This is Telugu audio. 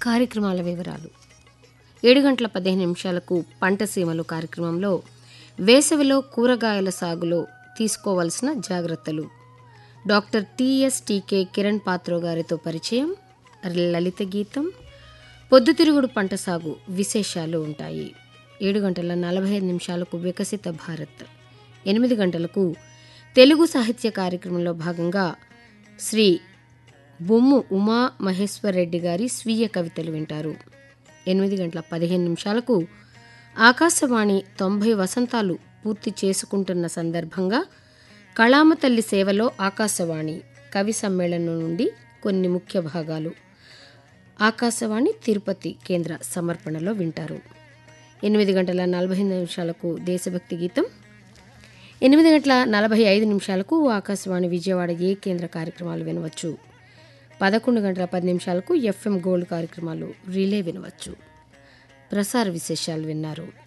కార్యక్రమాల వివరాలు ఏడు గంటల పదిహేను నిమిషాలకు పంట సీమలు కార్యక్రమంలో వేసవిలో కూరగాయల సాగులో తీసుకోవలసిన జాగ్రత్తలు doctor TS TK Kiran Patro గారితో పరిచయం లలిత గీతం పొద్దుతిరుగుడు పంట సాగు విశేషాలు ఉంటాయి ఏడు గంటల నలభై ఐదు నిమిషాలకు వికసిత భారత్ ఎనిమిది గంటలకు తెలుగు సాహిత్య కార్యక్రమంలో భాగంగా శ్రీ బొమ్ము ఉమా మహేశ్వర్ రెడ్డి గారి స్వీయ కవితలు వింటారు ఎనిమిది గంటల పదిహేను నిమిషాలకు ఆకాశవాణి తొంభై వసంతాలు పూర్తి చేసుకుంటున్న సందర్భంగా కళామ తల్లి సేవలో ఆకాశవాణి కవి సమ్మేళనం నుండి కొన్ని ముఖ్య భాగాలు ఆకాశవాణి తిరుపతి కేంద్ర సమర్పణలో వింటారు ఎనిమిది గంటల నలభై నిమిషాలకు దేశభక్తి గీతం ఎనిమిది గంటల నలభై ఐదు నిమిషాలకు ఆకాశవాణి విజయవాడ ఏ కేంద్ర కార్యక్రమాలు వినవచ్చు పదకొండు గంటల పది నిమిషాలకు ఎఫ్ఎం గోల్డ్ కార్యక్రమాలు రిలే వినవచ్చు ప్రసార విశేషాలు విన్నారు